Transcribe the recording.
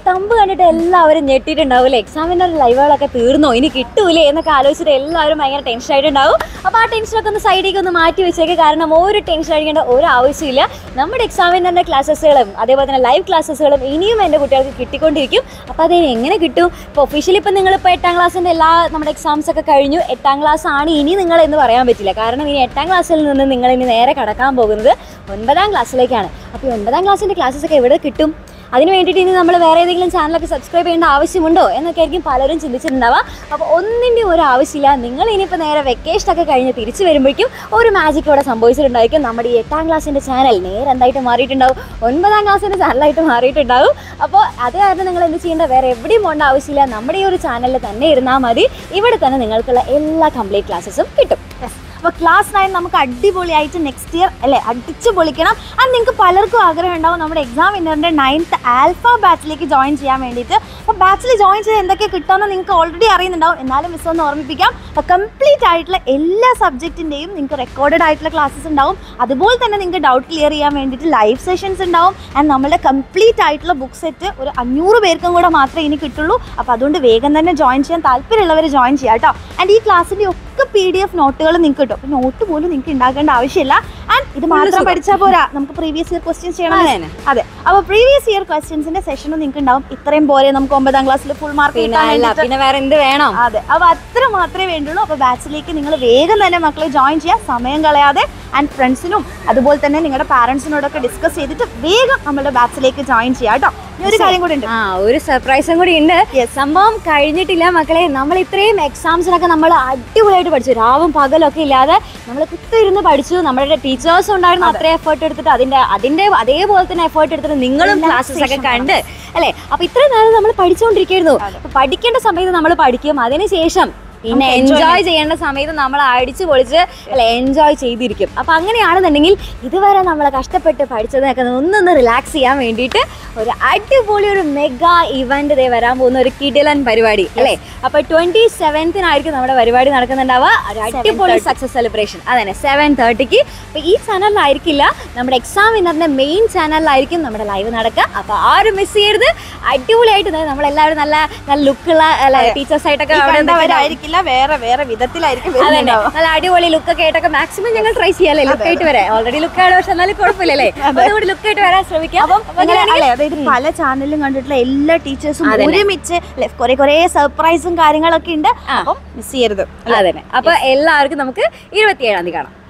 Thumb കണ്ടിട്ട് എല്ലാവരും ഞെട്ടിയിട്ടുണ്ടാവില്ലേ എക്സാമിൻ്റെ ലൈവുകളൊക്കെ തീർന്നോ ഇനി കിട്ടൂലേ എന്നൊക്കെ ആലോചിച്ചിട്ട് എല്ലാവരും ഭയങ്കര ടെൻഷൻ ആയിട്ടുണ്ടാവും അപ്പോൾ ആ ടെൻഷനൊക്കെ ഒന്ന് സൈഡിലേക്ക് ഒന്ന് മാറ്റി വെച്ചേക്ക് കാരണം ഒരു ടെൻഷൻ അടിക്കേണ്ട ഒരു ആവശ്യമില്ല നമ്മുടെ എക്സാമിൻ്റെ ക്ലാസ്സസുകളും അതേപോലെ തന്നെ ലൈവ് ക്ലാസ്സസുകളും ഇനിയും എൻ്റെ കുട്ടികൾക്ക് കിട്ടിക്കൊണ്ടിരിക്കും അപ്പോൾ അതിന് എങ്ങനെ കിട്ടും ഇപ്പോൾ ഒഫീഷ്യലി ഇപ്പം നിങ്ങളിപ്പോൾ എട്ടാം ക്ലാസ്സിൻ്റെ എല്ലാ നമ്മുടെ എക്സാംസ് ഒക്കെ കഴിഞ്ഞു എട്ടാം ക്ലാസ് ആണ് ഇനി നിങ്ങൾ എന്ന് പറയാൻ പറ്റില്ല കാരണം ഇനി എട്ടാം ക്ലാസ്സിൽ നിന്ന് നിങ്ങൾ ഇനി നേരെ കടക്കാൻ പോകുന്നത് ഒൻപതാം ക്ലാസ്സിലേക്കാണ് അപ്പോൾ ഈ ഒൻപതാം ക്ലാസ്സിൻ്റെ ക്ലാസ്സസ് ഒക്കെ എവിടെ കിട്ടും അതിന് വേണ്ടിയിട്ട് ഇനി നമ്മൾ വേറെ ഏതെങ്കിലും ചാനലൊക്കെ സബ്സ്ക്രൈബ് ചെയ്യേണ്ട ആവശ്യമുണ്ടോ എന്നൊക്കെ ആയിരിക്കും പലരും ചിന്തിച്ചിട്ടുണ്ടാവുക അപ്പോൾ ഒന്നിൻ്റെ ഒരു ആവശ്യമില്ല നിങ്ങൾ ഇനിയിപ്പോൾ നേരെ വെക്കേഷനൊക്കെ കഴിഞ്ഞ് തിരിച്ചു വരുമ്പോഴേക്കും ഒരു മാജിക് ഇവിടെ സംഭവിച്ചിട്ടുണ്ടായിരിക്കും നമ്മുടെ ഈ എട്ടാം ക്ലാസ്സിൻ്റെ ചാനൽ നേരെ എന്തായിട്ട് മാറിയിട്ടുണ്ടാവും ഒൻപതാം ക്ലാസ്സിൻ്റെ ചാനലായിട്ട് മാറിയിട്ടുണ്ടാവും അപ്പോൾ അത് കാരണം നിങ്ങൾ എന്ത് ചെയ്യേണ്ട വേറെ എവിടെയും പോകേണ്ട ആവശ്യമില്ല നമ്മുടെ ഈ ഒരു ചാനലിൽ തന്നെ ഇരുന്നാൽ മതി ഇവിടെ തന്നെ നിങ്ങൾക്കുള്ള എല്ലാ കംപ്ലീറ്റ് ക്ലാസ്സസും കിട്ടും അപ്പോൾ ക്ലാസ് നയൻ നമുക്ക് അടിപൊളിയായിട്ട് നെക്സ്റ്റ് ഇയർ അല്ലേ അടിച്ചു പൊളിക്കണം അത് നിങ്ങൾക്ക് പലർക്കും ആഗ്രഹം ഉണ്ടാവും നമ്മുടെ എക്സാം വിന്നറിൻ്റെ നയൻത്ത് ആൽഫ ബാച്ചിലേക്ക് ജോയിൻ ചെയ്യാൻ വേണ്ടിയിട്ട് അപ്പോൾ ബാച്ചിൽ ജോയിൻ ചെയ്ത് എന്തൊക്കെ കിട്ടുമെന്ന് നിങ്ങൾക്ക് ഓൾറെഡി അറിയുന്നുണ്ടാവും എന്നാലും മിസ് ഒന്ന് ഓർമ്മിപ്പിക്കാം അപ്പോൾ കംപ്ലീറ്റ് ആയിട്ടുള്ള എല്ലാ സബ്ജക്റ്റിൻ്റെയും നിങ്ങൾക്ക് റെക്കോർഡഡ് ആയിട്ടുള്ള ക്ലാസ്സസ് ഉണ്ടാവും അതുപോലെ തന്നെ നിങ്ങൾക്ക് ഡൗട്ട് ക്ലിയർ ചെയ്യാൻ വേണ്ടിയിട്ട് ലൈവ് സെഷൻസ് ഉണ്ടാവും ആൻഡ് നമ്മുടെ കംപ്ലീറ്റ് ആയിട്ടുള്ള ബുക്ക് സെറ്റ് ഒരു അഞ്ഞൂറ് പേർക്കും കൂടെ മാത്രമേ ഇനി കിട്ടുള്ളൂ അപ്പോൾ അതുകൊണ്ട് വേഗം തന്നെ ജോയിൻ ചെയ്യാൻ താല്പര്യമുള്ളവർ ജോയിൻ ചെയ്യാം കേട്ടോ ആൻഡ് ഈ ക്ലാസ്സിൻ്റെ ഒക്കെ പി ഡി എഫ് നോട്ടുകൾ നിങ്ങൾക്ക് കിട്ടും അപ്പോൾ നോട്ട് പോലും നിങ്ങൾക്ക് ഉണ്ടാക്കേണ്ട ആവശ്യമില്ല ആൻഡ് ഇത് മാത്രം സുഖം. പഠിച്ചാൽ പോരാ നമുക്ക് പ്രീവിയസ് ഇയർ ക്വസ്റ്റ്യൻസ് ചെയ്യണം അതെ തന്നെ. അതെ അപ്പോൾ പ്രീവിയസ് ഇയർ ക്വസ്റ്റ്യൻസിന്റെ സെഷനും നിങ്ങൾക്ക് ഉണ്ടാവും ഇത്രയും പോരെ നമുക്ക് ഒമ്പതാം ക്ലാസ്സിൽ ഫുൾ മാർക്ക് പിന്നെ അല്ല പിന്നെ വേറെ എന്ത് വേണം അതെ അപ്പോൾ അത്ര മാത്രമേ വേണ്ടുള്ളൂ അപ്പോൾ ബാച്ചിലേക്ക് നിങ്ങൾ വേഗം തന്നെ മക്കളെ ജോയിൻ ചെയ്യുക സമയം കളയാതെ ആൻഡ് ഫ്രണ്ട്സിനും അതുപോലെ തന്നെ നിങ്ങളുടെ പാരൻസിനോടൊക്കെ ഡിസ്കസ് ചെയ്തിട്ട് വേഗം നമ്മുടെ ബാച്ചിലേക്ക് ജോയിൻ ചെയ്യാം കേട്ടോ ഇനി ഒരു കാര്യം കൂടി ഉണ്ട് ആ ഒരു സർപ്രൈസും കൂടി ഉണ്ട് സംഭവം കഴിഞ്ഞിട്ടില്ല മക്കളെ നമ്മൾ ഇത്രയും എക്സാംസിനൊക്കെ നമ്മൾ അടിപൊളിയായിട്ട് പഠിച്ചു രാവും പകലൊക്കെ ഇല്ലാതെ നമ്മൾ കുത്തിരുന്ന് പഠിച്ചു നമ്മുടെ ടീച്ചേഴ്സും ഉണ്ടായിരുന്നു അത്രയും എഫേർട്ട് എടുത്തിട്ട് അതിന്റെ അതിന്റെ അതേപോലെ തന്നെ എഫേർട്ട് എടുത്തിട്ട് നിങ്ങളും ക്ലാസ്സസ് ഒക്കെ കണ്ട് അല്ലേ അപ്പൊ ഇത്രയും നേരം നമ്മൾ പഠിച്ചുകൊണ്ടിരിക്കുന്നു അപ്പൊ പഠിക്കേണ്ട സമയത്ത് നമ്മൾ പഠിക്കും അതിനുശേഷം പിന്നെ എൻജോയ് ചെയ്യേണ്ട സമയത്ത് നമ്മൾ അടിച്ചു പൊളിച്ച് അല്ലെ എൻജോയ് ചെയ്തിരിക്കും അപ്പൊ അങ്ങനെയാണെന്നുണ്ടെങ്കിൽ ഇതുവരെ നമ്മൾ കഷ്ടപ്പെട്ട് പഠിച്ചതിനൊക്കെ ഒന്നൊന്ന് റിലാക്സ് ചെയ്യാൻ വേണ്ടിയിട്ട് ഒരു അടിപൊളി ഒരു മെഗാ ഇവന്റ് ദേ വരാൻ പോകുന്ന ഒരു കിടിലൻ പരിപാടി അല്ലേ അപ്പൊ ട്വന്റി സെവൻത്തിനായിരിക്കും നമ്മുടെ പരിപാടി നടക്കുന്നുണ്ടാവുക ഒരു അടിപൊളി സക്സസ് സെലിബ്രേഷൻ അതന്നെ സെവൻ തേർട്ടിക്ക് അപ്പൊ ഈ ചാനലിലായിരിക്കില്ല നമ്മുടെ എക്സാം വിന്നറിന്റെ മെയിൻ ചാനലിലായിരിക്കും നമ്മുടെ ലൈവ് നടക്കുക അപ്പൊ ആരും മിസ് ചെയ്യരുത് അടിപൊളിയായിട്ട് ദേ നമ്മളെല്ലാവരും നല്ല നല്ല ലുക്കുള്ള ടീച്ചേഴ്സ് ആയിട്ടൊക്കെ അവിടെ നിൽക്കുന്നുണ്ടാവും. കണ്ടവരായിരിക്കില്ല വേറെ വേറെ വിധത്തിലായിരിക്കും അതന്നെ വരുന്നുണ്ടാവുക. നല്ല അടിപൊളി ലുക്ക് ഒക്കെ ആയിട്ടൊക്കെ മാക്സിമം ഞങ്ങൾ ട്രൈ ചെയ്യാല്ലേ ലുക്ക് ആയിട്ട് വരാം ഓൾറെഡി ലുക്ക് ആണ് പക്ഷെ എന്നാലും കുഴപ്പമില്ലല്ലേ അതുകൂടി ലുക്ക് ആയിട്ട് വരാൻ ശ്രമിക്കാം അപ്പം അപ്പൊ നിങ്ങളെ അങ്ങനെയാണെങ്കിൽ- അല്ലെ അതായത് പല ചാനലിലും കണ്ടിട്ടുള്ള എല്ലാ ടീച്ചേഴ്സും അതന്നെ. ഒരുമിച്ച് കുറെ കുറെ സർപ്രൈസും കാര്യങ്ങളൊക്കെ ഉണ്ട് ആ. അപ്പം മിസ് ചെയ്യരുത് അതന്നെ അപ്പൊ എല്ലാവർക്കും നമുക്ക് ഇരുപത്തിയേഴാം തീയതി കാണാം